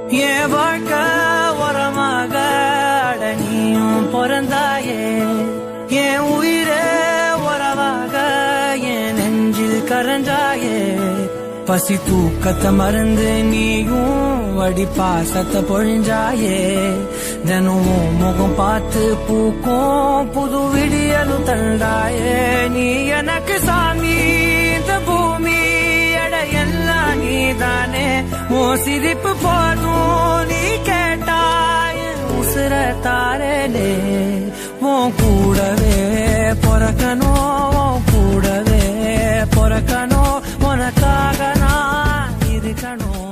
என் வாழ்க்கை உரமாக அட நீயும் பிறந்தாயே என் உயிரே உறவாக என் நெஞ்சில் கரஞ்சாயே பசி தூக்கத்தை மறந்து நீயும் அடி பாசத்தை பொழிஞ்சாயே தினம் உன் முகம் பார்த்து பூக்கும் புது விடியலும் தந்தாயே நீ எனக்கு சாமி இந்த பூமி எடை எல்லாம் நீதானே உன் சிரிப்பு போதும் நீ கேட்டாய் உசுர தாரலே உன் கூடவே பிறக்கணும் உன் கூடவே பிறக்கணும் உனக்காக நான் இருக்கணும்